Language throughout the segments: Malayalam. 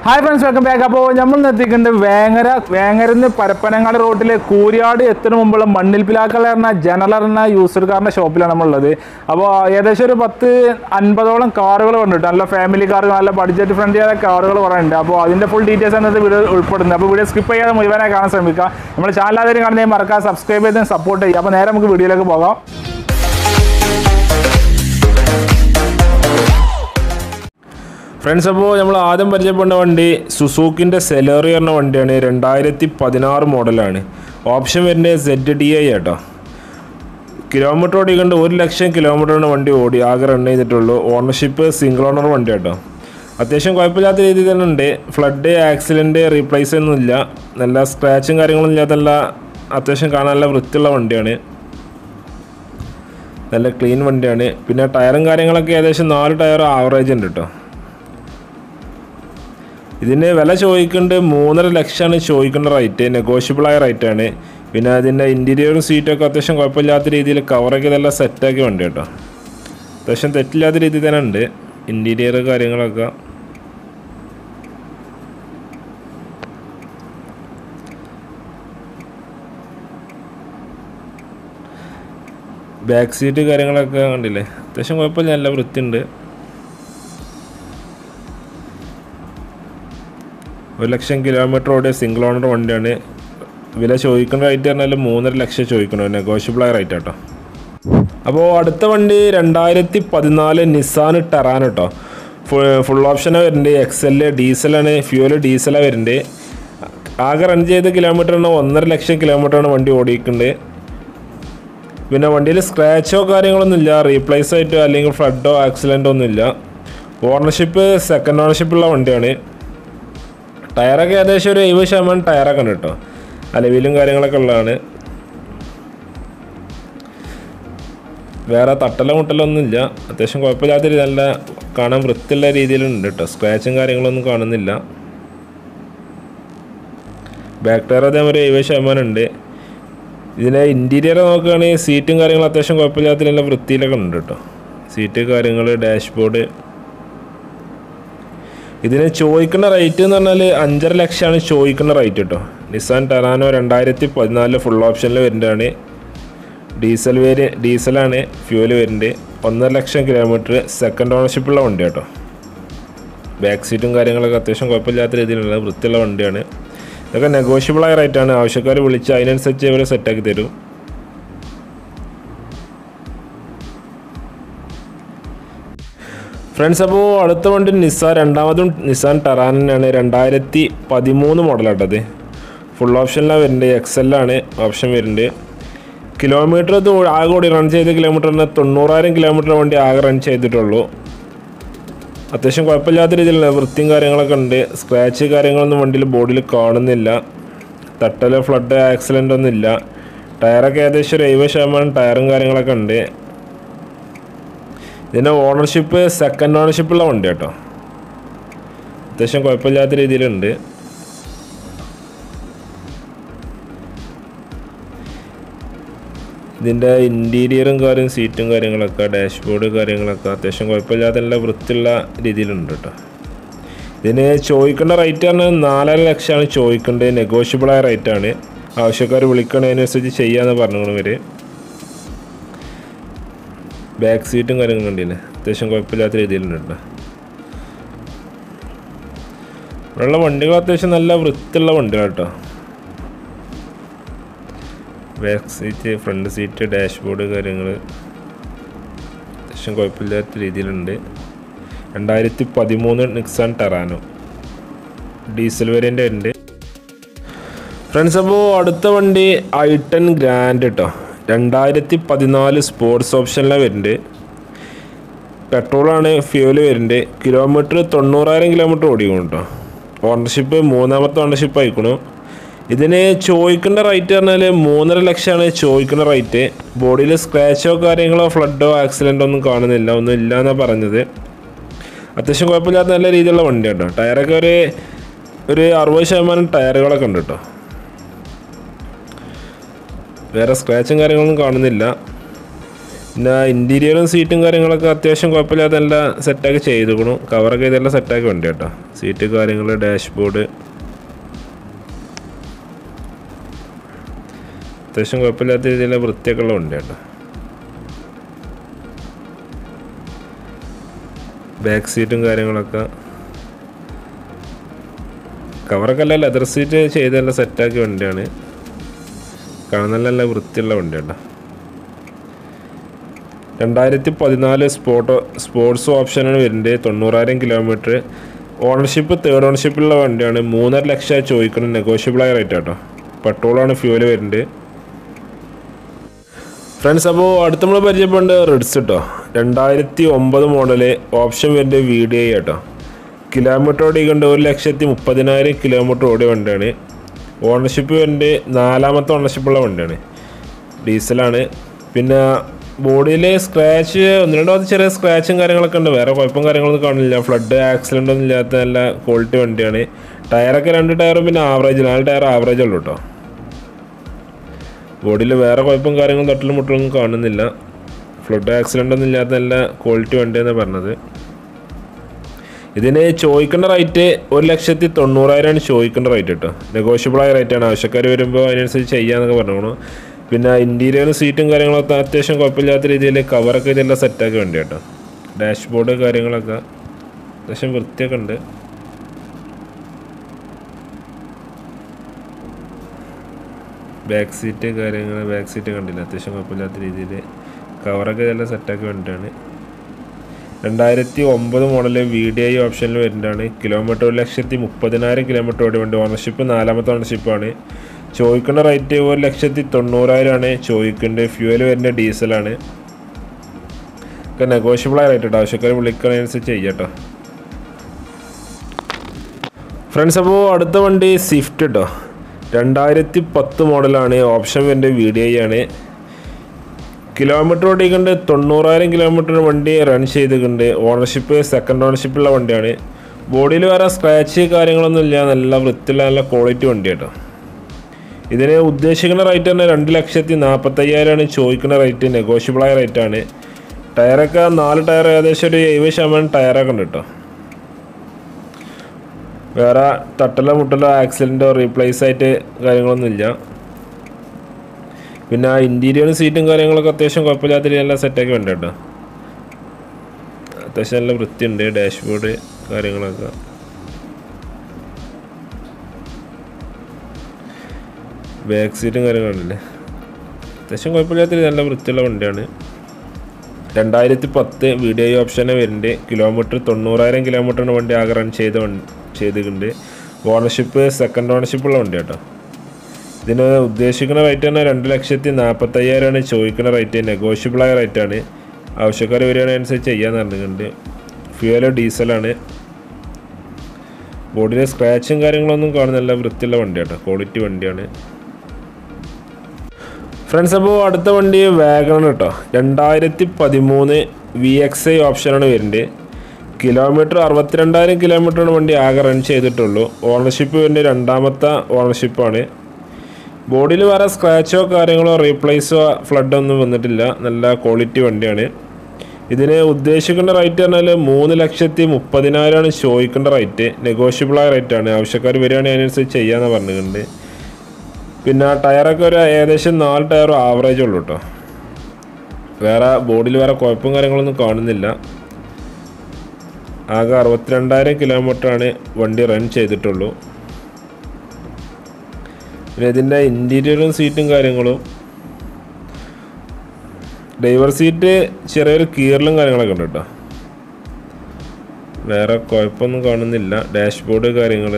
ഹായ് ഫ്രണ്ട്സ് വെൽക്കം ബാക്ക് അപ്പോൾ നമ്മൾ എത്തിക്കുന്നത് വേങ്ങര വേങ്ങരന്ന് പരപ്പനങ്ങാട് റോട്ടിലെ കൂരിയാട് എത്തുന്ന മുമ്പുള്ള മണ്ണിൽ പിലാക്കൾ എന്ന ജനറൽ എന്ന യൂസർകാരൻ്റെ ഷോപ്പിലാണ് നമ്മളുള്ളത് അപ്പോൾ ഏകദേശം ഒരു പത്ത് അൻപതോളം കാറുകൾ കണ്ടിട്ട് നല്ല ഫാമിലി കാറുകൾ നല്ല ബഡ്ജറ്റ് ഫ്രണ്ട്ലി ആയ കാറുകൾ പറയുന്നുണ്ട് അപ്പോൾ അതിൻ്റെ ഫുൾ ഡീറ്റെയിൽസ് എന്നത് വീഡിയോ ഉൾപ്പെടുന്നത് അപ്പോൾ വീഡിയോ സ്കിപ്പ് ചെയ്യാതെ മുഴുവനായി കാണാൻ ശ്രമിക്കുക നമ്മൾ ചാനൽ ആദ്യം കാണുന്നതിന് മറക്കാൻ സബ്സ്ക്രൈബ് ചെയ്ത് സപ്പോർട്ട് ചെയ്യുക അപ്പോൾ നേരെ നമുക്ക് വീഡിയോയിലേക്ക് പോകാം ഫ്രണ്ട്സ് അപ്പോൾ നമ്മൾ ആദ്യം പരിചയപ്പെടുന്ന വണ്ടി സുസൂക്കിൻ്റെ സെലറി എന്ന വണ്ടിയാണ് രണ്ടായിരത്തി പതിനാറ് മോഡലാണ് ഓപ്ഷൻ വരുന്നത് സെഡ് ഡി ഐ കേട്ടോ കിലോമീറ്റർ ഓടിക്കൊണ്ട് ഒരു ലക്ഷം കിലോമീറ്ററാണ് വണ്ടി ഓടി ആകെ റൺ ചെയ്തിട്ടുള്ളൂ ഓണർഷിപ്പ് സിംഗിൾ ഓണർ വണ്ടി കേട്ടോ അത്യാവശ്യം കുഴപ്പമില്ലാത്ത രീതിയിൽ തന്നെ ഉണ്ട് ഫ്ലഡ് ആക്സിഡൻറ്റ് റീപ്ലേസ് ഒന്നുമില്ല നല്ല സ്ക്രാച്ചും കാര്യങ്ങളൊന്നും ഇല്ലാത്ത നല്ല അത്യാവശ്യം കാണാൻ നല്ല വൃത്തിയുള്ള വണ്ടിയാണ് നല്ല ക്ലീൻ വണ്ടിയാണ് പിന്നെ ടയറും കാര്യങ്ങളൊക്കെ ഏകദേശം നാല് ടയർ ആവറേജ് ഉണ്ട് കേട്ടോ ഇതിന് വില ചോദിക്കേണ്ടത് മൂന്നര ലക്ഷമാണ് ചോദിക്കേണ്ട റേറ്റ് നെഗോഷ്യബിളായ റേറ്റാണ് പിന്നെ അതിൻ്റെ ഇൻറ്റീരിയറും സീറ്റൊക്കെ അത്യാവശ്യം കുഴപ്പമില്ലാത്ത രീതിയിൽ കവറൊക്കെ ഇതെല്ലാം സെറ്റാക്കി വണ്ടി കേട്ടോ അത്യാവശ്യം തെറ്റില്ലാത്ത രീതിയിൽ തന്നെ ഉണ്ട് ഇൻറ്റീരിയർ കാര്യങ്ങളൊക്കെ ബാക്ക് സീറ്റ് കാര്യങ്ങളൊക്കെ കണ്ടില്ലേ അത്യാവശ്യം കുഴപ്പമില്ല നല്ല വൃത്തിയുണ്ട് ഒരു ലക്ഷം കിലോമീറ്റർ ഓടിയ സിംഗിൾ ഓണർ വണ്ടിയാണ് വില ചോദിക്കുന്ന റേറ്റ് പറഞ്ഞാൽ മൂന്നര ലക്ഷം ചോദിക്കണം നെഗോഷ്യബിളായ റേറ്റ് കേട്ടോ അപ്പോൾ അടുത്ത വണ്ടി രണ്ടായിരത്തി പതിനാല് നിസാൻ ടെറാൻ കേട്ടോ ഫുൾ ഓപ്ഷനാണ് വരുന്നുണ്ട് എക്സ് എൽ ഡീസലാണ് ഫ്യൂല് ഡീസലാണ് വരുന്നുണ്ട് ആകെ റൺ ചെയ്ത കിലോമീറ്ററാണ് ഒന്നര ലക്ഷം കിലോമീറ്ററാണ് വണ്ടി ഓടിയിട്ടുണ്ട് പിന്നെ വണ്ടിയിൽ സ്ക്രാച്ചോ കാര്യങ്ങളൊന്നും ഇല്ല റീപ്ലേസ് ആയിട്ടോ അല്ലെങ്കിൽ ഫ്ലഡോ ആക്സിഡൻറ്റോ ഒന്നുമില്ല ഓണർഷിപ്പ് സെക്കൻഡ് ഓണർഷിപ്പുള്ള വണ്ടിയാണ് ടയറൊക്കെ ഏകദേശം ഒരു എഴുപത് ശതമാനം ടയറൊക്കെ ഉണ്ട് കേട്ടോ അലവിലും കാര്യങ്ങളൊക്കെ ഉള്ളതാണ് വേറെ തട്ടല മുട്ടലൊന്നും ഇല്ല അത്യാവശ്യം കുഴപ്പമില്ലാത്ത രീതി നല്ല കാണാൻ വൃത്തിയുള്ള രീതിയിലുണ്ട് കേട്ടോ സ്ക്രാച്ചും കാര്യങ്ങളൊന്നും കാണുന്നില്ല ബാക്ക് ടയർ അതേമാതിരി എഴുപത് ശതമാനം ഉണ്ട് ഇതിനെ ഇൻറ്റീരിയർ നോക്കുകയാണെങ്കിൽ സീറ്റും കാര്യങ്ങളും അത്യാവശ്യം കുഴപ്പമില്ലാത്ത നല്ല വൃത്തിയിലൊക്കെ ഉണ്ട് കേട്ടോ സീറ്റ് കാര്യങ്ങൾ ഡാഷ്ബോർഡ് ഇതിന് ചോദിക്കുന്ന റേറ്റ് എന്ന് പറഞ്ഞാൽ അഞ്ചര ലക്ഷമാണ് ചോദിക്കുന്ന റേറ്റ് കേട്ടോ നിസാൻ ടെറാനോ രണ്ടായിരത്തി പതിനാലില് ഫുൾ ഓപ്ഷനിൽ വരുന്നതാണ് ഡീസൽ വേര് ഡീസലാണ് ഫ്യൂല് വരുന്നത് ഒന്നര ലക്ഷം കിലോമീറ്റർ സെക്കൻഡ് ഓണർഷിപ്പുള്ള വണ്ടി കേട്ടോ ബാക്ക് സീറ്റും കാര്യങ്ങളൊക്കെ അത്യാവശ്യം കുഴപ്പമില്ലാത്ത രീതിയിലുള്ള വൃത്തിയുള്ള വണ്ടിയാണ് ഇതൊക്കെ നെഗോഷ്യബിളായ റേറ്റാണ് ആവശ്യക്കാർ വിളിച്ച് അതിനനുസരിച്ച് ഇവർ സെറ്റാക്കി തരും ഫ്രണ്ട്സ് അപ്പോൾ അടുത്ത വണ്ടി നിസാൻ രണ്ടാമതും നിസാൻ ടെറാൻ തന്നെയാണ് രണ്ടായിരത്തി പതിമൂന്ന് മോഡലാട്ടത് ഫുൾ ഓപ്ഷനിലാണ് വരുന്നത് എക്സ് എല്ലാണ് ഓപ്ഷൻ വരുന്നത് കിലോമീറ്റർ ഇത് ആകെ കൂടി റൺ ചെയ്ത കിലോമീറ്ററിന് തൊണ്ണൂറായിരം കിലോമീറ്റർ വണ്ടി ആകെ റൺ ചെയ്തിട്ടുള്ളൂ അത്യാവശ്യം കുഴപ്പമില്ലാത്ത രീതിയിലുള്ള വൃത്തിയും കാര്യങ്ങളൊക്കെ ഉണ്ട് സ്ക്രാച്ച് കാര്യങ്ങളൊന്നും വണ്ടിയിൽ ബോഡിയിൽ കാണുന്നില്ല തട്ടൽ ഫ്ലഡ് ആക്സിഡൻ്റ് ഒന്നും ഇല്ല ടയറൊക്കെ ഏകദേശം ഒരു എഴുപത് ശതമാനം ടയറും കാര്യങ്ങളൊക്കെ ഉണ്ട് ഇതിൻ്റെ ഓണർഷിപ്പ് സെക്കൻഡ് ഓണർഷിപ്പുള്ള വണ്ടി കേട്ടോ അത്യാവശ്യം കുഴപ്പമില്ലാത്ത രീതിയിലുണ്ട് ഇതിൻ്റെ ഇൻറ്റീരിയറും കാര്യം സീറ്റും കാര്യങ്ങളൊക്കെ ഡാഷ്ബോർഡ് കാര്യങ്ങളൊക്കെ അത്യാവശ്യം കുഴപ്പമില്ലാത്ത നല്ല വൃത്തിയുള്ള രീതിയിലുണ്ട് കേട്ടോ ഇതിന് ചോദിക്കേണ്ട റേറ്റ് പറഞ്ഞാൽ നാലര ലക്ഷമാണ് ചോദിക്കേണ്ടത് നെഗോഷ്യബിളായ റേറ്റാണ് ആവശ്യക്കാർ വിളിക്കണതിനനുസരിച്ച് ചെയ്യാമെന്ന് പറഞ്ഞു ഇവർ ബാക്ക് സീറ്റും കാര്യങ്ങളും കണ്ടില്ലേ അത്യാവശ്യം കുഴപ്പമില്ലാത്ത രീതിയിലുണ്ട് കേട്ടോ ഇവിടെയുള്ള വണ്ടികൾ അത്യാവശ്യം നല്ല വൃത്തിയുള്ള വണ്ടികൾ കേട്ടോ back seat front seat dashboard കാര്യങ്ങൾ അത്യാവശ്യം കുഴപ്പമില്ലാത്ത രീതിയിലുണ്ട് രണ്ടായിരത്തി പതിമൂന്ന് നിക്സാൻ ടെറാനോ ഡീസൽ വേരിയൻ്റ് ഉണ്ട് ഫ്രണ്ട്സ് അപ്പോൾ അടുത്ത വണ്ടി ഐ ടെൻ ഗ്രാൻഡ് കേട്ടോ രണ്ടായിരത്തി പതിനാല് സ്പോർട്സ് ഓപ്ഷനിലാണ് വരുന്നുണ്ട് പെട്രോളാണ് ഫ്യൂല് വരുന്നുണ്ട് കിലോമീറ്റർ തൊണ്ണൂറായിരം കിലോമീറ്റർ ഓടിക്കും കേട്ടോ ഓണർഷിപ്പ് മൂന്നാമത്തെ ഓണർഷിപ്പ് ആയിക്കണു ഇതിന് ചോദിക്കേണ്ട റേറ്റ് പറഞ്ഞാൽ മൂന്നര ലക്ഷമാണ് ചോദിക്കുന്ന റേറ്റ് ബോഡിയിൽ സ്ക്രാച്ചോ കാര്യങ്ങളോ ഫ്ലഡോ ആക്സിഡൻ്റോ ഒന്നും കാണുന്നില്ല ഒന്നും ഇല്ല എന്നാണ് പറഞ്ഞത് അത്യാവശ്യം കുഴപ്പമില്ലാത്ത നല്ല രീതിയിലുള്ള വണ്ടി കേട്ടോ ടയറൊക്കെ ഒരു ഒരു അറുപത് ശതമാനം ടയറുകളൊക്കെ ഉണ്ട് കേട്ടോ വേറെ സ്ക്രാച്ചും കാര്യങ്ങളൊന്നും കാണുന്നില്ല പിന്നെ ഇൻറ്റീരിയറും സീറ്റും കാര്യങ്ങളൊക്കെ അത്യാവശ്യം കുഴപ്പമില്ലാതെ നല്ല സെറ്റാക്കി ചെയ്തുക്കണു കവറൊക്കെ ഇതെല്ലാം സെറ്റാക്കി ഉണ്ട് കേട്ടോ സീറ്റ് കാര്യങ്ങൾ ഡാഷ്ബോർഡ് അത്യാവശ്യം കുഴപ്പമില്ലാത്ത രീതിയിലുള്ള വൃത്തിയൊക്കെ ഉള്ള ഉണ്ട് കേട്ടോ ബാക്ക് സീറ്റും കാര്യങ്ങളൊക്കെ കവറൊക്കെ അല്ല ലെതർ സീറ്റ് ചെയ്ത് നല്ല സെറ്റാക്കിയ വണ്ടിയാണ് കാണാൻ നല്ല നല്ല വൃത്തിയുള്ള വണ്ടിയാണ് രണ്ടായിരത്തി പതിനാല് സ്പോട്ട് സ്പോർട്സ് ഓപ്ഷനാണ് വരുന്നത് തൊണ്ണൂറായിരം കിലോമീറ്റർ ഓണർഷിപ്പ് തേർഡ് ഓണർഷിപ്പുള്ള വണ്ടിയാണ് മൂന്നര ലക്ഷം ചോദിക്കണം നെഗോഷ്യബിളായ റേറ്റ് കേട്ടോ പെട്രോളാണ് ഫ്യൂവൽ വരുന്നത് ഫ്രണ്ട്സ് അപ്പോൾ അടുത്ത നമ്മൾ പരിചയപ്പെടേണ്ട റിഡ്സ് കേട്ടോ രണ്ടായിരത്തി ഒമ്പത് മോഡല് ഓപ്ഷൻ വരുന്നത് വി ഡി ഐ കേട്ടോ കിലോമീറ്റർ ഓടിക്കൊണ്ട് ഒരു ലക്ഷത്തി മുപ്പതിനായിരം കിലോമീറ്റർ ഓടിയ വണ്ടിയാണ് ഓണർഷിപ്പ് വരുന്നത് നാലാമത്തെ ഓണർഷിപ്പുള്ള വണ്ടിയാണ് ഡീസലാണ് പിന്നെ ബോഡിയിൽ സ്ക്രാച്ച് ഒന്ന് രണ്ട് ഭാഗത്ത് ചെറിയ സ്ക്രാച്ചും കാര്യങ്ങളൊക്കെ ഉണ്ട് വേറെ കുഴപ്പം കാര്യങ്ങളൊന്നും കാണില്ല ഫ്ലഡ് ആക്സിഡൻ്റ് ഒന്നും ഇല്ലാത്ത നല്ല ക്വാളിറ്റി വണ്ടിയാണ് ടയറൊക്കെ രണ്ട് ടയറും പിന്നെ ആവറേജ് നാല് ടയർ ആവറേജ് ഉള്ളൂ കേട്ടോ ബോഡിയിൽ വേറെ കുഴപ്പം കാര്യങ്ങളും തട്ടലും മുട്ടലൊന്നും കാണുന്നില്ല ഫ്ലഡ് ആക്സിഡൻ്റ് ഒന്നും ഇല്ലാത്ത നല്ല ക്വാളിറ്റി വണ്ടിയെന്നാണ് പറഞ്ഞത് ഇതിന് ചോദിക്കേണ്ട റേറ്റ് ഒരു ലക്ഷത്തി തൊണ്ണൂറായിരമാണ് ചോദിക്കേണ്ട റേറ്റ് കേട്ടോ നെഗോഷ്യബിളായ റേറ്റാണ് ആവശ്യക്കാർ വരുമ്പോൾ അതിനനുസരിച്ച് ചെയ്യാന്നൊക്കെ പറഞ്ഞു പിന്നെ ഇൻറ്റീരിയറും സീറ്റും കാര്യങ്ങളൊക്കെ അത്യാവശ്യം കുഴപ്പമില്ലാത്ത രീതിയിൽ കവറൊക്കെ ഇതെല്ലാം സെറ്റാക്കി വേണ്ടി കേട്ടോ ഡാഷ്ബോർഡ് കാര്യങ്ങളൊക്കെ അത്യാവശ്യം വൃത്തിയൊക്കെ ഉണ്ട് ബാക്ക് സീറ്റ് കാര്യങ്ങൾ ബാക്ക് സീറ്റ് കണ്ടില്ല അത്യാവശ്യം കുഴപ്പമില്ലാത്ത രീതിയിൽ കവറൊക്കെ ഇതെല്ലാം സെറ്റാക്കി വേണ്ടിയിട്ടാണ് രണ്ടായിരത്തി ഒമ്പത് മോഡല് വി ഡി ഐ ഓപ്ഷനിൽ വരുന്നതാണ് കിലോമീറ്റർ ഒരു ലക്ഷത്തി മുപ്പതിനായിരം കിലോമീറ്റർ ഓടി വേണ്ടി ഓണർഷിപ്പ് നാലാമത്തെ ഓണർഷിപ്പാണ് ചോദിക്കുന്ന റേറ്റ് ഒരു ലക്ഷത്തി തൊണ്ണൂറായിരമാണ് ചോദിക്കേണ്ടത് ഫ്യൂവൽ വരുന്ന ഡീസലാണ് ഒക്കെ നെഗോഷ്യബിൾ ആയ റേറ്റ് കേട്ടോ ആവശ്യക്കാർ വിളിക്കണതനുസരിച്ച് ചെയ്യാട്ടോ ഫ്രണ്ട്സ് അപ്പോൾ അടുത്ത വണ്ടി സ്വിഫ്റ്റ് കേട്ടോ രണ്ടായിരത്തി പത്ത് മോഡലാണ് ഓപ്ഷൻ വരുന്നത് വി ഡി ഐ ആണ് കിലോമീറ്റർ ഓടിക്കൊണ്ട് തൊണ്ണൂറായിരം കിലോമീറ്റർ വണ്ടി റൺ ചെയ്തിട്ടുണ്ട് ഓണർഷിപ്പ് സെക്കൻഡ് ഓണർഷിപ്പുള്ള വണ്ടിയാണ് ബോഡിയിൽ വേറെ സ്ക്രാച്ച് കാര്യങ്ങളൊന്നും ഇല്ല നല്ല വൃത്തിയുള്ള നല്ല ക്വാളിറ്റി വണ്ടി കേട്ടോ ഇതിന് ഉദ്ദേശിക്കുന്ന റേറ്റ് തന്നെ രണ്ട് ലക്ഷത്തി നാൽപ്പത്തയ്യായിരമാണ് ചോദിക്കുന്ന റേറ്റ് നെഗോഷ്യബിളായ റേറ്റാണ് ടയറൊക്കെ നാല് ടയർ ഏകദേശം ഒരു എഴുപത് ശതമാനം ടയറൊക്കെ ഉണ്ട് കേട്ടോ വേറെ തട്ടലോ മുട്ടലോ ആക്സിഡൻറ്റോ റീപ്ലേസ് ആയിട്ട് കാര്യങ്ങളൊന്നും ഇല്ല പിന്നെ ഇൻറ്റീരിയറും സീറ്റും കാര്യങ്ങളൊക്കെ അത്യാവശ്യം കുഴപ്പമില്ലാത്ത രീതിയിൽ എല്ലാം സെറ്റാക്കി വേണ്ട കേട്ടോ അത്യാവശ്യം നല്ല വൃത്തിയുണ്ട് ഡാഷ്ബോർഡ് കാര്യങ്ങളൊക്കെ ബാക്ക് സീറ്റും കാര്യങ്ങളുണ്ടല്ലേ അത്യാവശ്യം കുഴപ്പമില്ലാത്ത രീതിയിൽ നല്ല വൃത്തിയുള്ള വണ്ടിയാണ് രണ്ടായിരത്തി പത്ത് വീഡിയോ ഓപ്ഷനെ വരുന്നുണ്ട് കിലോമീറ്റർ തൊണ്ണൂറായിരം കിലോമീറ്ററിന് വണ്ടി ആകെ റൺ ചെയ്ത വണ്ടി ചെയ്തിട്ടുണ്ട് ഓണർഷിപ്പ് സെക്കൻഡ് ഓണർഷിപ്പുള്ള വണ്ടി കേട്ടോ ഇതിന് ഉദ്ദേശിക്കുന്ന റേറ്റ് തന്നെ രണ്ട് ലക്ഷത്തി നാൽപ്പത്തയ്യായിരമാണ് ചോദിക്കുന്ന റേറ്റ് നെഗോഷ്യബിളായ റേറ്റാണ് ആവശ്യക്കാർ വരികയാണെങ്കിൽ അനുസരിച്ച് ചെയ്യാന്ന് പറഞ്ഞിട്ടുണ്ട് ഫ്യൂവല് ഡീസലാണ് ബോഡിയിൽ സ്ക്രാച്ചും കാര്യങ്ങളൊന്നും കാണുന്നില്ല വൃത്തിയുള്ള വണ്ടി കേട്ടോ ക്വാളിറ്റി വണ്ടിയാണ് ഫ്രണ്ട്സ് അപ്പോൾ അടുത്ത വണ്ടി വാഗൺ കേട്ടോ രണ്ടായിരത്തി പതിമൂന്ന് വി എക്സ് ഐ ഓപ്ഷനാണ് വരുന്നത് കിലോമീറ്റർ അറുപത്തിരണ്ടായിരം കിലോമീറ്ററാണ് വണ്ടി ആകെ റൺ ചെയ്തിട്ടുള്ളൂ ഓണർഷിപ്പ് വരുന്നത് രണ്ടാമത്തെ ഓണർഷിപ്പാണ് ബോഡിയിൽ വേറെ സ്ക്രാച്ചോ കാര്യങ്ങളോ റീപ്ലേസോ ഫ്ലഡോ ഒന്നും വന്നിട്ടില്ല നല്ല ക്വാളിറ്റി വണ്ടിയാണ് ഇതിന് ഉദ്ദേശിക്കേണ്ട റേറ്റ് പറഞ്ഞാൽ മൂന്ന് ലക്ഷത്തി മുപ്പതിനായിരമാണ് ചോദിക്കേണ്ട റേറ്റ് നെഗോഷ്യബിളായ റേറ്റാണ് ആവശ്യക്കാർ വരികയാണെങ്കിൽ അതിനനുസരിച്ച് ചെയ്യാമെന്ന് പറഞ്ഞിട്ടുണ്ട് പിന്നെ ടയറൊക്കെ ഒരു ഏകദേശം നാല് ടയർ ആവറേജ് ഉള്ളൂ കേട്ടോ വേറെ ബോഡിയിൽ വേറെ കുഴപ്പവും കാര്യങ്ങളൊന്നും കാണുന്നില്ല ആകെ അറുപത്തിരണ്ടായിരം കിലോമീറ്ററാണ് വണ്ടി റൺ ചെയ്തിട്ടുള്ളൂ പിന്നെ ഇതിൻ്റെ ഇൻറ്റീരിയറും സീറ്റും കാര്യങ്ങളും ഡ്രൈവർ സീറ്റ് ചെറിയൊരു കീറലും കാര്യങ്ങളൊക്കെ ഉണ്ട് കേട്ടോ വേറെ കുഴപ്പമൊന്നും കാണുന്നില്ല ഡാഷ്ബോർഡ് കാര്യങ്ങൾ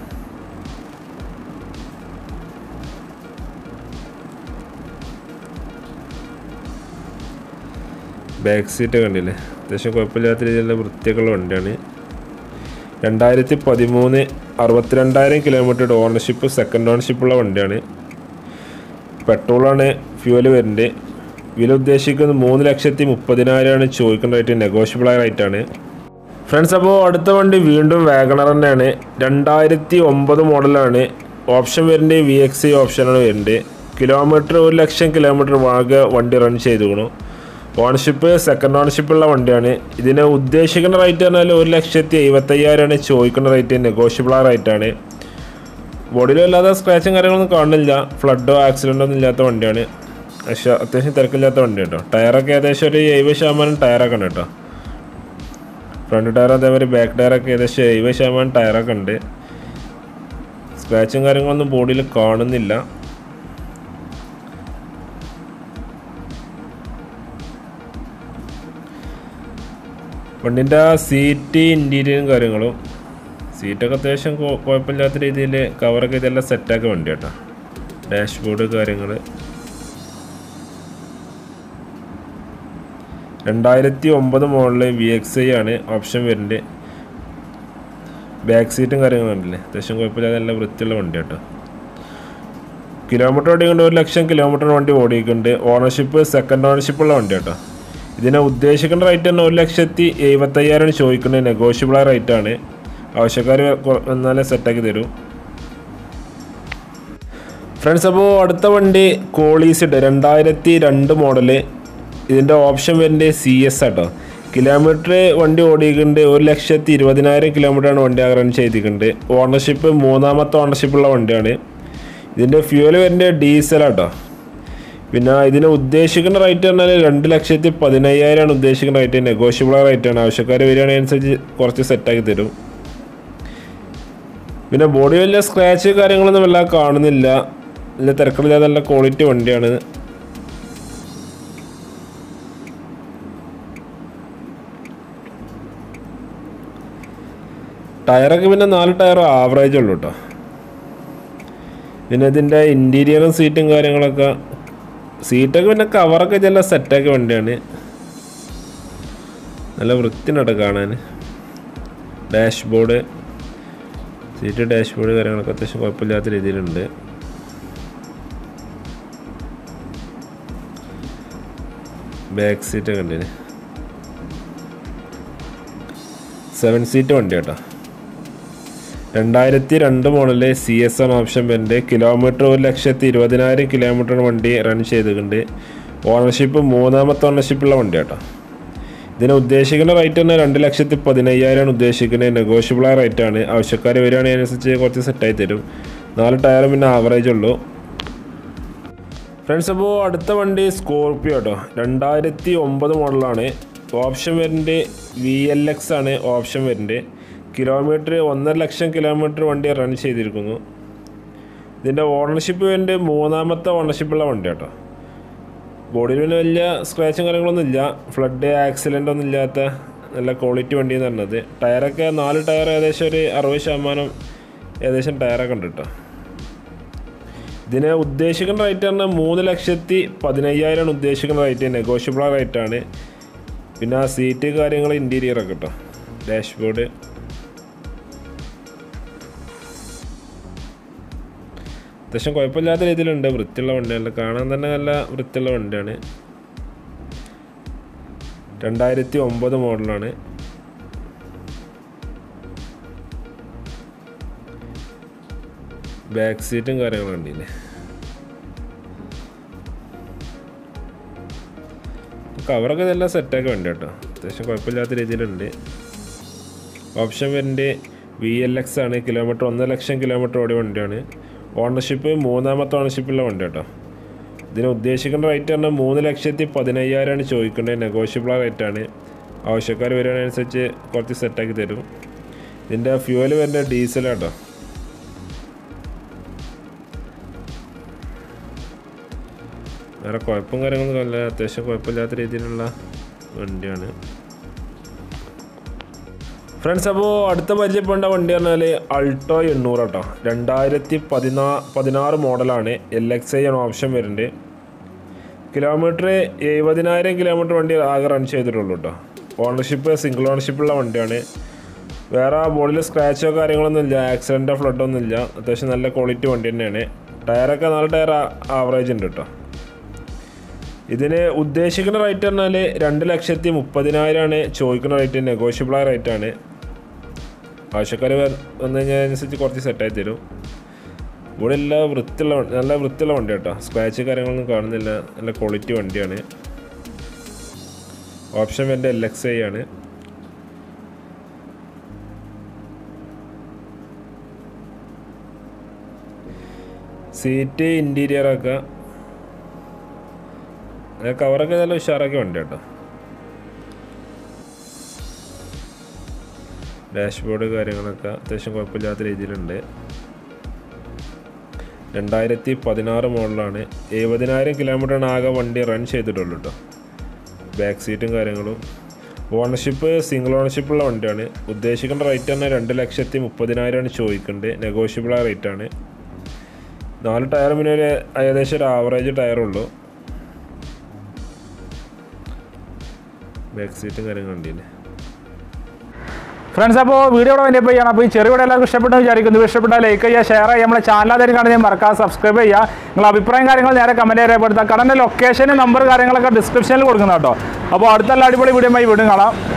ബാക്ക് സീറ്റ് കണ്ടില്ലേ അത്യാവശ്യം കുഴപ്പമില്ലാത്ത രീതിയിലുള്ള വൃത്തിയൊക്കെയുള്ള വണ്ടിയാണ് രണ്ടായിരത്തി പതിമൂന്ന് അറുപത്തിരണ്ടായിരം കിലോമീറ്റർ ഓണർഷിപ്പ് സെക്കൻഡ് ഓണർഷിപ്പുള്ള വണ്ടിയാണ് പെട്രോളാണ് ഫ്യൂവൽ വരുന്നത് വില ഉദ്ദേശിക്കുന്നത് മൂന്ന് ലക്ഷത്തി മുപ്പതിനായിരമാണ് ചോദിക്കുന്ന റേറ്റ് നെഗോഷ്യബിളായ റേറ്റാണ് ഫ്രണ്ട്സ് അപ്പോൾ അടുത്ത വണ്ടി വീണ്ടും വാഗണർ തന്നെയാണ് രണ്ടായിരത്തി ഒമ്പത് മോഡലാണ് ഓപ്ഷൻ വരുന്നത് വി എക്സ് ഐ ഓപ്ഷനാണ് വരുന്നത് കിലോമീറ്റർ ഒരു ലക്ഷം കിലോമീറ്റർ വാഗ വണ്ടി റൺ ചെയ്തുകണു ഓണർഷിപ്പ് സെക്കൻഡ് ഓണർഷിപ്പ് ഉള്ള വണ്ടിയാണ് ഇതിന് ഉദ്ദേശിക്കുന്ന റേറ്റ് പറഞ്ഞാൽ ഒരു ലക്ഷത്തി എഴുപത്തയ്യായിരമാണ് ചോദിക്കുന്ന റേറ്റ് നെഗോഷ്യബിൾ ആ റേറ്റാണ് ബോഡിയിലും അല്ലാതെ സ്ക്രാച്ചും കാര്യങ്ങളൊന്നും കാണുന്നില്ല ഫ്ലഡോ ആക്സിഡൻ്റോ ഒന്നും ഇല്ലാത്ത വണ്ടിയാണ് പക്ഷേ അത്യാവശ്യം തിരക്കില്ലാത്ത വണ്ടി കേട്ടോ ടയറൊക്കെ ഏകദേശം ഒരു എഴുപത് ശതമാനം ടയറൊക്കെ ഉണ്ട് കേട്ടോ ഫ്രണ്ട് ടയർ അതേമാതിരി ബാക്ക് ടയറൊക്കെ ഏകദേശം എഴുപത് ശതമാനം ടയറൊക്കെ ഉണ്ട് സ്ക്രാച്ചും കാര്യങ്ങളൊന്നും ബോഡിയിൽ കാണുന്നില്ല വണ്ടിൻ്റെ സീറ്റ് ഇൻറ്റീരിയറും കാര്യങ്ങളും സീറ്റൊക്കെ അത്യാവശ്യം കൊ- കുഴപ്പമില്ലാത്ത രീതിയിൽ കവറൊക്കെ ഇതെല്ലാം സെറ്റാക്കി വണ്ടി കേട്ടോ ഡാഷ്ബോർഡ് കാര്യങ്ങൾ രണ്ടായിരത്തി ഒമ്പത് മോഡല് വി എക്സ് ഐ ആണ് ഓപ്ഷൻ വരുന്നത് ബാക്ക് സീറ്റും കാര്യങ്ങളും ഉണ്ടല്ലേ അത്യാവശ്യം കുഴപ്പമില്ലാതെ നല്ല വൃത്തിയുള്ള വണ്ടി കേട്ടോ കിലോമീറ്റർ ഓടിക്കൊണ്ട് ഒരു ലക്ഷം കിലോമീറ്റർ വണ്ടി ഓടിയിട്ടുണ്ട് ഓണർഷിപ്പ് സെക്കൻഡ് ഓണർഷിപ്പ് ഉള്ള വണ്ടി കേട്ടോ ഇതിനെ ഉദ്ദേശിക്കുന്ന റേറ്റ് തന്നെ ഒരു ലക്ഷത്തി എഴുപത്തയ്യായിരമാണ് ചോദിക്കുന്നത് നെഗോഷ്യബിൾ റേറ്റ് ആണ് ആവശ്യക്കാർ വന്നാലേ സെറ്റാക്കി തരും ഫ്രണ്ട്സ് അപ്പോൾ അടുത്ത വണ്ടി കോളീസ് ഉണ്ട് രണ്ടായിരത്തി രണ്ട് മോഡല് ഇതിൻ്റെ ഓപ്ഷൻ വരുന്നത് സി എസ് ആട്ടോ കിലോമീറ്റർ വണ്ടി ഓടിയിട്ടുണ്ട് ഒരു ലക്ഷത്തി ഇരുപതിനായിരം കിലോമീറ്ററാണ് വണ്ടി റൺ ചെയ്തിട്ടുണ്ട് ഓണർഷിപ്പ് മൂന്നാമത്തെ ഓണർഷിപ്പുള്ള വണ്ടിയാണ് ഇതിൻ്റെ ഫ്യൂവൽ വരുന്നത് ഡീസലാട്ടോ പിന്നെ ഇതിന് ഉദ്ദേശിക്കുന്ന റേറ്റ് പറഞ്ഞാൽ രണ്ട് ലക്ഷത്തി പതിനയ്യായിരമാണ് ഉദ്ദേശിക്കുന്ന റേറ്റ് നെഗോഷ്യബിൾ റേറ്റാണ് ആവശ്യക്കാർ വരികയാണെങ്കിൽ അനുസരിച്ച് കുറച്ച് സെറ്റാക്കി തരും പിന്നെ ബോഡി വലിയ സ്ക്രാച്ച് കാര്യങ്ങളൊന്നും വല്ലാതെ കാണുന്നില്ല വലിയ തിരക്കില്ലാതെ നല്ല ക്വാളിറ്റി വണ്ടിയാണ് ടയറൊക്കെ പിന്നെ നാല് ടയർ ആവറേജ് ഉള്ളൂ കേട്ടോ പിന്നെ ഇതിൻ്റെ ഇൻറ്റീരിയറും സീറ്റും കാര്യങ്ങളൊക്കെ സീറ്റൊക്കെ പിന്നെ കവറൊക്കെ ചില സെറ്റാക്കിയ വണ്ടിയാണ് നല്ല വൃത്തിനുണ്ട് കാണാൻ ഡാഷ്ബോർഡ് സീറ്റ് ഡാഷ്ബോർഡ് കാര്യങ്ങളൊക്കെ അത്യാവശ്യം കുഴപ്പമില്ലാത്ത രീതിയിലുണ്ട് ബാക്ക് സീറ്റ് കണ്ടിന് സെവൻ സീറ്റ് വണ്ടി കേട്ടോ രണ്ടായിരത്തി രണ്ട് model C S N option വരുന്നുണ്ട് കിലോമീറ്റർ ഒരു ലക്ഷത്തി ഇരുപതിനായിരം കിലോമീറ്റർ വണ്ടി റൺ ചെയ്തിട്ടുണ്ട് ഓണർഷിപ്പ് മൂന്നാമത്തെ ഓണർഷിപ്പുള്ള വണ്ടി കേട്ടോ ഇതിന് ഉദ്ദേശിക്കുന്ന റേറ്റ് തന്നെ രണ്ട് ലക്ഷത്തി പതിനയ്യായിരമാണ് ഉദ്ദേശിക്കുന്നത് നെഗോഷ്യബിൾ റേറ്റ് ആണ് ആവശ്യക്കാർ വരികയാണെങ്കിൽ അതിനനുസരിച്ച് കുറച്ച് സെറ്റായി തരും നാല് ടയർ പിന്നെ ആവറേജ് ഉള്ളൂ ഫ്രണ്ട്സ് അപ്പോൾ അടുത്ത വണ്ടി സ്കോർപ്പിയോ കേട്ടോ രണ്ടായിരത്തി ഒമ്പത് മോഡലാണ് ഓപ്ഷൻ വരുന്നത് വി എൽ എക്സ് ആണ് ഓപ്ഷൻ വരുന്നത് കിലോമീറ്റർ ഒന്നര ലക്ഷം കിലോമീറ്റർ വണ്ടി റൺ ചെയ്തിരിക്കുന്നു ഇതിൻ്റെ ഓണർഷിപ്പ് വരുന്നത് മൂന്നാമത്തെ ഓണർഷിപ്പുള്ള വണ്ടി കേട്ടോ ബോഡിയിൽ പിന്നെ വലിയ സ്ക്രാച്ചും കാര്യങ്ങളൊന്നും ഇല്ല ഫ്ലഡ് ആക്സിഡൻ്റ് ഒന്നും ഇല്ലാത്ത നല്ല ക്വാളിറ്റി വണ്ടി എന്ന് പറഞ്ഞത് ടയറൊക്കെ നാല് ടയർ ഏകദേശം ഒരു അറുപത് ശതമാനം ഏകദേശം ടയറൊക്കെ ഉണ്ട് കേട്ടോ ഇതിന് ഉദ്ദേശിക്കുന്ന റേറ്റ് പറഞ്ഞാൽ മൂന്ന് ലക്ഷത്തി പതിനയ്യായിരമാണ് ഉദ്ദേശിക്കുന്ന റേറ്റ് നെഗോഷ്യബിൾ റേറ്റാണ് പിന്നെ ആ സീറ്റ് കാര്യങ്ങൾ ഇൻറ്റീരിയർ ഒക്കെ കേട്ടോ ഡാഷ്ബോർഡ് അത്യാവശ്യം കുഴപ്പമില്ലാത്ത രീതിയിലുണ്ട് വൃത്തിയുള്ള വണ്ടിയാണ് കാണാൻ തന്നെ നല്ല വൃത്തിയുള്ള വണ്ടിയാണ് രണ്ടായിരത്തി ഒമ്പത് മോഡലാണ് ബാക്ക് സീറ്റും കാര്യങ്ങളും കണ്ടില്ലേ കവറൊക്കെ ഇതെല്ലാം സെറ്റാക്കി വണ്ടി കേട്ടോ അത്യാവശ്യം കുഴപ്പമില്ലാത്ത രീതിയിലുണ്ട് ഓപ്ഷൻ വരുന്നത് വി എൽ എക്സ് ആണ് കിലോമീറ്റർ ഒന്നര ലക്ഷം കിലോമീറ്റർ ഓടിയ വണ്ടിയാണ് ഓണർഷിപ്പ് മൂന്നാമത്തെ ഓണർഷിപ്പുള്ള വണ്ടി കേട്ടോ ഇതിന് ഉദ്ദേശിക്കുന്ന റേറ്റ് പറഞ്ഞാൽ മൂന്ന് ലക്ഷത്തി പതിനയ്യായിരമാണ് ചോദിക്കുന്നത് നെഗോഷ്യബിൾ റേറ്റാണ് ആവശ്യക്കാർ വരുന്നതനുസരിച്ച് കുറച്ച് സെറ്റാക്കി തരും ഇതിൻ്റെ ഫ്യൂവൽ വരുന്നത് ഡീസലാട്ടോ വേറെ കുഴപ്പം കാര്യങ്ങളൊന്നും അല്ല അത്യാവശ്യം കുഴപ്പമില്ലാത്ത രീതിയിലുള്ള വണ്ടിയാണ് ഫ്രണ്ട്സ് അപ്പോൾ അടുത്ത പരിചയപ്പെടേണ്ട വണ്ടി പറഞ്ഞാൽ അൾട്ടോ എണ്ണൂറ് കേട്ടോ രണ്ടായിരത്തി പതിനാ പതിനാറ് മോഡലാണ് എൽ എക്സ് ഐ ആണ് ഓപ്ഷൻ വരുന്നുണ്ട് കിലോമീറ്റർ എഴുപതിനായിരം കിലോമീറ്റർ വണ്ടി ആകെ റൺ ചെയ്തിട്ടുള്ളൂ കേട്ടോ ഓണർഷിപ്പ് സിംഗിൾ ഓണർഷിപ്പുള്ള വണ്ടിയാണ് വേറെ ബോഡിയിൽ സ്ക്രാച്ചോ കാര്യങ്ങളൊന്നും ഇല്ല ആക്സിഡൻറ്റോ ഫ്ലഡോ ഒന്നും ഇല്ല അത്യാവശ്യം നല്ല ക്വാളിറ്റി വണ്ടി തന്നെയാണ് ടയറൊക്കെ നാല് ടയർ ആവറേജ് ഉണ്ട് കേട്ടോ ഇതിന് ഉദ്ദേശിക്കുന്ന റേറ്റ് പറഞ്ഞാൽ രണ്ട് ലക്ഷത്തി മുപ്പതിനായിരമാണ് ചോദിക്കുന്ന റേറ്റ് നെഗോഷ്യബിൾ റേറ്റ് ആണ് ആവശ്യക്കാർ വന്നു കഴിഞ്ഞാൽ അനുസരിച്ച് കുറച്ച് സെറ്റായി തരും ഇവിടെ എല്ലാ വൃത്തിയുള്ള വണ്ടി- നല്ല വൃത്തിയുള്ള വണ്ടി കേട്ടോ സ്ക്രാച്ച് കാര്യങ്ങളൊന്നും കാണുന്നില്ല നല്ല ക്വാളിറ്റി വണ്ടിയാണ് ഓപ്ഷൻ വേണ്ട എൽ എക്സ് ഐ ആണ് സീറ്റ് ഇൻറ്റീരിയർ ഒക്കെ കവറൊക്കെ നല്ല ഉഷാറൊക്കെ ഉണ്ട് കേട്ടോ ഡാഷ്ബോർഡ് കാര്യങ്ങളൊക്കെ അത്യാവശ്യം കുഴപ്പമില്ലാത്ത രീതിയിലുണ്ട് രണ്ടായിരത്തി പതിനാറ് മോഡലാണ് എഴുപതിനായിരം കിലോമീറ്ററാണ് ആകെ വണ്ടി റൺ ചെയ്തിട്ടുള്ളൂ കേട്ടോ ബാക്ക് സീറ്റും കാര്യങ്ങളും ഓണർഷിപ്പ് സിംഗിൾ ഓണർഷിപ്പുള്ള വണ്ടിയാണ് ഉദ്ദേശിക്കുന്ന റേറ്റ് തന്നെ രണ്ട് ലക്ഷത്തി മുപ്പതിനായിരമാണ് ചോദിക്കുന്നത് നെഗോഷ്യബിളായ റേറ്റാണ് നാല് ടയർ പിന്നെ ഒരു ഏകദേശം ഒരു ആവറേജ് ടയറുള്ളൂ ബാക്ക് സീറ്റും കാര്യങ്ങളും ഉണ്ടല്ലേ ഫ്രണ്ട്സ് അപ്പോൾ വീഡിയോ ഇവിടെ വേണ്ടി ചെയ്യണം അപ്പോൾ ഈ ചെറിയ വീഡിയോ എല്ലാവർക്കും ഇഷ്ടപ്പെട്ടു വിചാരിക്കുന്നു ഇഷ്ടപ്പെട്ടാൽ ലൈക്ക് ചെയ്യുക ഷെയർ ചെയ്യുക നമ്മുടെ ചാനൽ അതിന് കാണുന്നത് മറക്കാതെ സബ്സ്ക്രൈബ് ചെയ്യുക നിങ്ങൾ അഭിപ്രായം കാര്യങ്ങൾ നേരെ കമൻറ്റ് രേഖപ്പെടുത്തുക കടൻ്റെ ലൊക്കേഷൻ നമ്പർ കാര്യങ്ങളൊക്കെ ഡിസ്ക്രിപ്ഷനിൽ കൊടുക്കുന്ന കേട്ടോ അപ്പോൾ അടുത്തുള്ള അടിപൊളി വീഡിയോ വീണ്ടും കാണാം